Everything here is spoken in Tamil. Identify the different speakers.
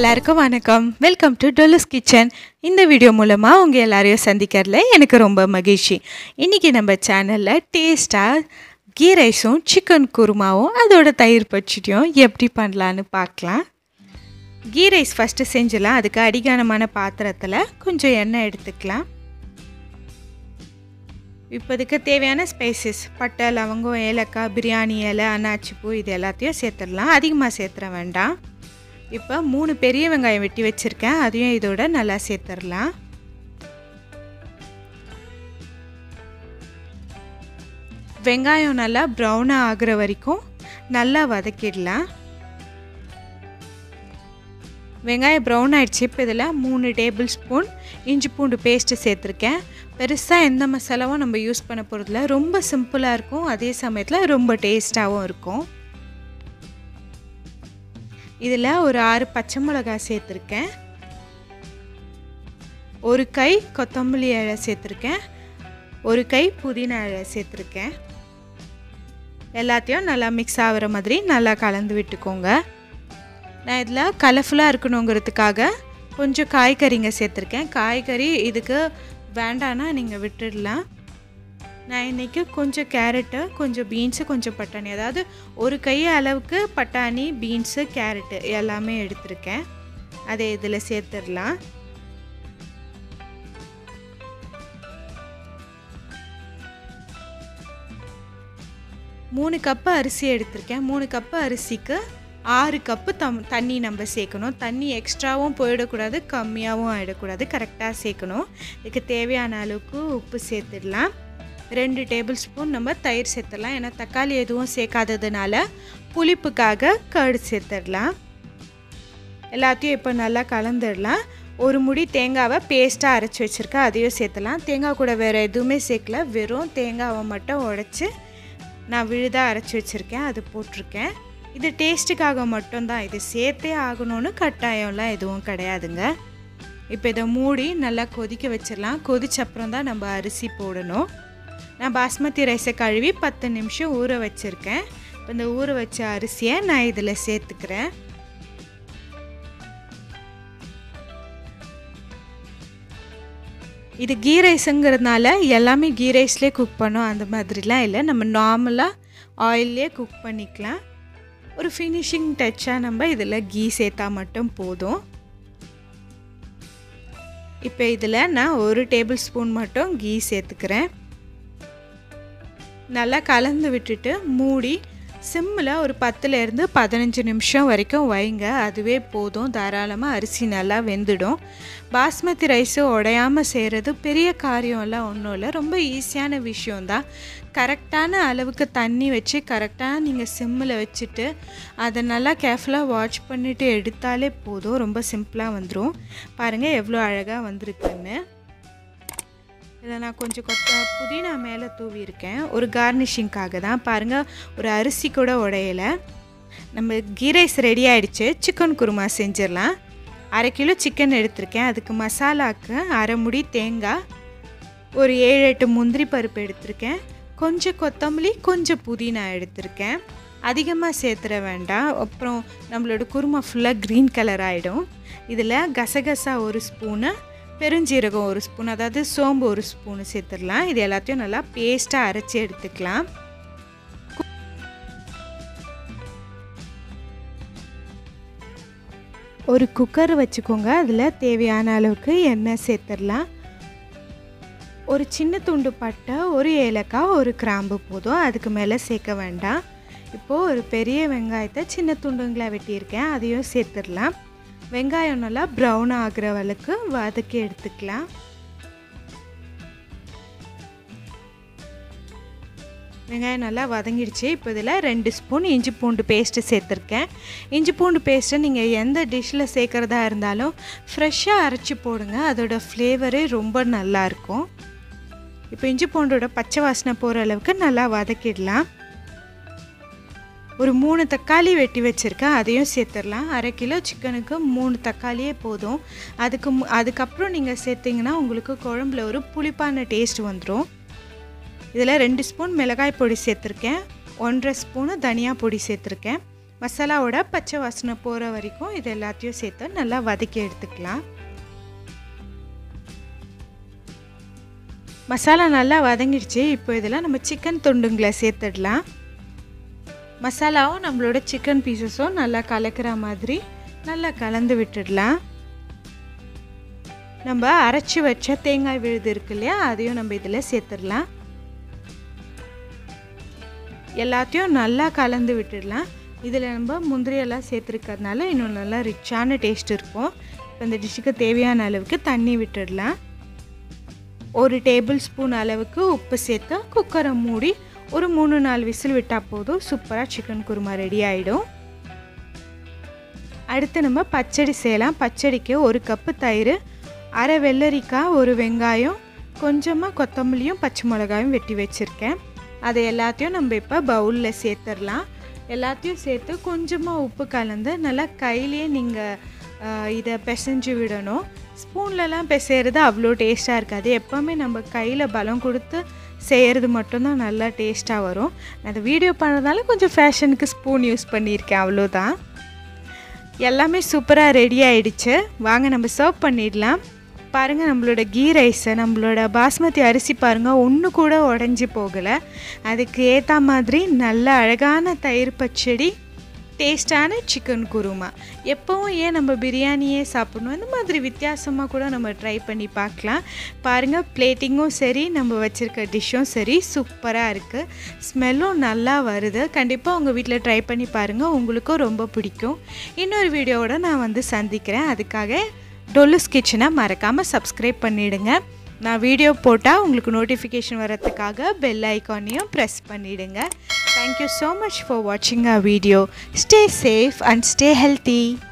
Speaker 1: எல்லாருக்கும் வணக்கம் வெல்கம் டு டொலஸ் கிச்சன் இந்த வீடியோ மூலமாக உங்கள் எல்லாரையும் சந்திக்கிறதுல எனக்கு ரொம்ப மகிழ்ச்சி இன்றைக்கி நம்ம சேனலில் டேஸ்ட்டாக கீ ரைஸும் சிக்கன் குருமாவும் அதோட தயிர் பச்சடியும் எப்படி பண்ணலான்னு பார்க்கலாம் கீ ரைஸ் ஃபஸ்ட்டு செஞ்சிடலாம் அதுக்கு அடிகானமான பாத்திரத்தில் கொஞ்சம் எண்ணெய் எடுத்துக்கலாம் இப்போதைக்கு தேவையான ஸ்பைசஸ் பட்டை லவங்கம் ஏலக்காய் பிரியாணி இலை அன்னாச்சி பூ இது எல்லாத்தையும் சேர்த்துடலாம் அதிகமாக சேர்த்துற வேண்டாம் இப்போ மூணு பெரிய வெங்காயம் வெட்டி வச்சுருக்கேன் அதையும் இதோட நல்லா சேர்த்துடலாம் வெங்காயம் நல்லா ப்ரௌனாக ஆகுற வரைக்கும் நல்லா வதக்கிடலாம் வெங்காயம் ப்ரௌன் ஆகிடுச்சு இப்போ இதில் மூணு டேபிள் ஸ்பூன் இஞ்சி பூண்டு பேஸ்ட்டு சேர்த்துருக்கேன் பெருசாக எந்த மசாலாவும் நம்ம யூஸ் பண்ண போகிறதில்ல ரொம்ப சிம்பிளாக இருக்கும் அதே சமயத்தில் ரொம்ப டேஸ்ட்டாகவும் இருக்கும் இதில் ஒரு ஆறு பச்சை மிளகாய் சேர்த்துருக்கேன் ஒரு கை கொத்தமல்லி இலை சேர்த்துருக்கேன் ஒரு கை புதினா இலை சேர்த்துருக்கேன் எல்லாத்தையும் நல்லா மிக்ஸ் ஆகிற மாதிரி நல்லா கலந்து விட்டுக்கோங்க நான் இதில் கலர்ஃபுல்லாக இருக்கணுங்கிறதுக்காக கொஞ்சம் காய்கறிங்க சேர்த்துருக்கேன் காய்கறி இதுக்கு வேண்டான்னா நீங்கள் விட்டுடலாம் நான் இன்றைக்கி கொஞ்சம் கேரட்டு கொஞ்சம் பீன்ஸு கொஞ்சம் பட்டாணி அதாவது ஒரு கை அளவுக்கு பட்டாணி பீன்ஸு கேரட்டு எல்லாமே எடுத்திருக்கேன் அதை இதில் சேர்த்துடலாம் மூணு கப்பு அரிசி எடுத்திருக்கேன் மூணு கப்பு அரிசிக்கு ஆறு கப்பு தம் தண்ணி நம்ம சேர்க்கணும் தண்ணி எக்ஸ்ட்ராவும் போயிடக்கூடாது கம்மியாகவும் ஆகிடக்கூடாது கரெக்டாக சேர்க்கணும் இதுக்கு தேவையான அளவுக்கு உப்பு சேர்த்துடலாம் ரெண்டு டேபிள் ஸ்பூன் நம்ம தயிர் சேர்த்துடலாம் ஏன்னா தக்காளி எதுவும் சேர்க்காததுனால புளிப்புக்காக கர்டு சேர்த்துடலாம் எல்லாத்தையும் இப்போ நல்லா கலந்துடலாம் ஒரு முடி தேங்காவை பேஸ்ட்டாக அரைச்சி வச்சுருக்கேன் அதையும் சேர்த்துலாம் தேங்காய் கூட வேறு எதுவுமே சேர்க்கல வெறும் தேங்காவை மட்டும் உடச்சி நான் விழுதாக அரைச்சி வச்சுருக்கேன் அது போட்டிருக்கேன் இது டேஸ்ட்டுக்காக மட்டும்தான் இது சேர்த்தே ஆகணும்னு கட்டாயம்லாம் எதுவும் கிடையாதுங்க இப்போ இதை மூடி நல்லா கொதிக்க வச்சிடலாம் கொதிச்சப்புறம் தான் நம்ம அரிசி போடணும் நான் பாஸ்மதி ரைஸை கழுவி பத்து நிமிஷம் ஊற வச்சுருக்கேன் இப்போ இந்த ஊற வச்ச அரிசியை நான் இதில் சேர்த்துக்கிறேன் இது கீ ரைஸுங்கிறதுனால எல்லாமே கீ ரைஸ்லேயே குக் பண்ணோம் அந்த மாதிரிலாம் இல்லை நம்ம நார்மலாக ஆயிலே குக் பண்ணிக்கலாம் ஒரு ஃபினிஷிங் டச்சாக நம்ம இதில் கீ சேர்த்தா மட்டும் போதும் இப்போ இதில் நான் ஒரு டேபிள் ஸ்பூன் மட்டும் கீ சேர்த்துக்கிறேன் நல்லா கலந்து விட்டுட்டு மூடி சிம்மில் ஒரு பத்துலேருந்து பதினஞ்சு நிமிஷம் வரைக்கும் வைங்க அதுவே போதும் தாராளமாக அரிசி நல்லா வெந்துடும் பாஸ்மதி ரைஸு உடையாமல் செய்கிறது பெரிய காரியம்லாம் ஒன்றும் இல்லை ரொம்ப ஈஸியான விஷயந்தான் கரெக்டான அளவுக்கு தண்ணி வச்சு கரெக்டாக நீங்கள் சிம்மில் வச்சுட்டு அதை நல்லா கேர்ஃபுல்லாக வாட்ச் பண்ணிவிட்டு எடுத்தாலே போதும் ரொம்ப சிம்பிளாக வந்துடும் பாருங்கள் எவ்வளோ அழகாக வந்திருக்குன்னு இதில் நான் கொஞ்சம் கொத்த புதினா மேலே தூவியிருக்கேன் ஒரு கார்னிஷிங்காக தான் பாருங்கள் ஒரு அரிசி கூட உடையலை நம்ம கீ ரைஸ் ரெடி ஆகிடுச்சு சிக்கன் குருமா செஞ்சிடலாம் அரை கிலோ சிக்கன் எடுத்திருக்கேன் அதுக்கு மசாலாவுக்கு அரை முடி தேங்காய் ஒரு ஏழு எட்டு முந்திரி பருப்பு எடுத்திருக்கேன் கொஞ்சம் கொத்தமல்லி கொஞ்சம் புதினா எடுத்திருக்கேன் அதிகமாக சேர்த்துற வேண்டாம் அப்புறம் நம்மளோட குருமா ஃபுல்லாக க்ரீன் கலர் ஆகிடும் இதில் கசகசா ஒரு ஸ்பூனு பெருஞ்சீரகம் ஒரு ஸ்பூன் அதாவது சோம்பு ஒரு ஸ்பூனு சேர்த்துடலாம் இது எல்லாத்தையும் நல்லா பேஸ்ட்டாக அரைச்சி எடுத்துக்கலாம் ஒரு குக்கர் வச்சுக்கோங்க அதில் தேவையான அளவுக்கு எண்ணெய் சேர்த்துடலாம் ஒரு சின்ன துண்டு பட்டை ஒரு ஏலக்காய் ஒரு கிராம்பு போதும் அதுக்கு மேலே சேர்க்க வேண்டாம் இப்போது ஒரு பெரிய வெங்காயத்தை சின்ன துண்டுங்களாக வெட்டியிருக்கேன் அதையும் சேர்த்துடலாம் வெங்காயம் நல்லா ப்ரௌன் ஆகிற அளவுக்கு வதக்கி எடுத்துக்கலாம் வெங்காயம் நல்லா வதங்கிடுச்சு இப்போ இதில் ரெண்டு ஸ்பூன் இஞ்சி பூண்டு பேஸ்ட்டு சேர்த்துருக்கேன் இஞ்சி பூண்டு பேஸ்ட்டை நீங்கள் எந்த டிஷ்ஷில் சேர்க்குறதா இருந்தாலும் ஃப்ரெஷ்ஷாக அரைச்சி போடுங்க அதோட ஃப்ளேவரே ரொம்ப நல்லாயிருக்கும் இப்போ இஞ்சி பூண்டோட பச்சை வாசனை போகிற அளவுக்கு நல்லா வதக்கிடலாம் ஒரு மூணு தக்காளி வெட்டி வச்சுருக்கேன் அதையும் சேர்த்துடலாம் அரை கிலோ சிக்கனுக்கு மூணு தக்காளியே போதும் அதுக்கு அதுக்கப்புறம் நீங்கள் சேர்த்திங்கன்னா உங்களுக்கு குழம்புல ஒரு புளிப்பான டேஸ்ட் வந்துடும் இதில் ரெண்டு ஸ்பூன் மிளகாய் பொடி சேர்த்துருக்கேன் ஒன்றரை ஸ்பூனு தனியா பொடி சேர்த்துருக்கேன் மசாலாவோட பச்சை வாசனை போகிற வரைக்கும் இது எல்லாத்தையும் சேர்த்து நல்லா வதக்கி எடுத்துக்கலாம் மசாலா நல்லா வதங்கிடுச்சு இப்போ இதில் நம்ம சிக்கன் துண்டுங்களை சேர்த்துடலாம் மசாலாவும் நம்மளோட சிக்கன் பீசஸும் நல்லா கலக்கிற மாதிரி நல்லா கலந்து விட்டுடலாம் நம்ம அரைச்சி வச்ச தேங்காய் விழுது இருக்கு இல்லையா அதையும் நம்ம இதில் சேர்த்துடலாம் எல்லாத்தையும் நல்லா கலந்து விட்டுடலாம் இதில் நம்ம முந்திரியெல்லாம் சேர்த்துருக்கிறதுனால இன்னும் நல்லா ரிச்சான டேஸ்ட் இருக்கும் இப்போ இந்த டிஷ்ஷுக்கு தேவையான அளவுக்கு தண்ணி விட்டுடலாம் ஒரு டேபிள் ஸ்பூன் அளவுக்கு உப்பு சேர்த்து குக்கரை மூடி ஒரு மூணு நாலு விசில் விட்டால் போதும் சூப்பராக சிக்கன் குருமா ரெடி ஆகிடும் அடுத்து நம்ம பச்சடி செய்யலாம் பச்சடிக்கு ஒரு கப்பு தயிர் அரை வெள்ளரிக்காய் ஒரு வெங்காயம் கொஞ்சமாக கொத்தமல்லியும் பச்சை மிளகாயும் வெட்டி வச்சுருக்கேன் அதை எல்லாத்தையும் நம்ம இப்போ பவுலில் சேர்த்துடலாம் எல்லாத்தையும் சேர்த்து கொஞ்சமாக உப்பு கலந்து நல்லா கையிலேயே நீங்கள் இதை பிசைஞ்சு விடணும் ஸ்பூன்லலாம் பிசைகிறது அவ்வளோ டேஸ்ட்டாக இருக்காது எப்போவுமே நம்ம கையில் பலம் கொடுத்து செய்கிறது மட்டும்தான் நல்லா டேஸ்ட்டாக வரும் நான் அந்த வீடியோ பண்ணதால கொஞ்சம் ஃபேஷனுக்கு ஸ்பூன் யூஸ் பண்ணியிருக்கேன் அவ்வளோதான் எல்லாமே சூப்பராக ரெடி ஆயிடுச்சு வாங்க நம்ம சர்வ் பண்ணிடலாம் பாருங்கள் நம்மளோட கீ ரைஸை நம்மளோட பாஸ்மதி அரிசி பாருங்கள் ஒன்று கூட உடஞ்சி போகலை அதுக்கு ஏற்ற மாதிரி நல்ல அழகான தயிர் பச்சடி டேஸ்டான சிக்கன் குருமா எப்போவும் ஏன் நம்ம பிரியாணியே சாப்பிடணும் இந்த மாதிரி வித்தியாசமாக கூட நம்ம ட்ரை பண்ணி பார்க்கலாம் பாருங்கள் பிளேட்டிங்கும் சரி நம்ம வச்சுருக்க டிஷ்ஷும் சரி சூப்பராக இருக்குது ஸ்மெல்லும் நல்லா வருது கண்டிப்பாக உங்கள் வீட்டில் ட்ரை பண்ணி பாருங்கள் உங்களுக்கும் ரொம்ப பிடிக்கும் இன்னொரு வீடியோவோட நான் வந்து சந்திக்கிறேன் அதுக்காக டொல்லுஸ் கிச்சனை மறக்காமல் சப்ஸ்கிரைப் பண்ணிவிடுங்க நான் வீடியோ போட்டால் உங்களுக்கு நோட்டிஃபிகேஷன் வரதுக்காக பெல் ஐக்கானையும் ப்ரெஸ் பண்ணிவிடுங்க தேங்க்யூ ஸோ மச் ஃபார் வாட்சிங் a video stay safe and stay healthy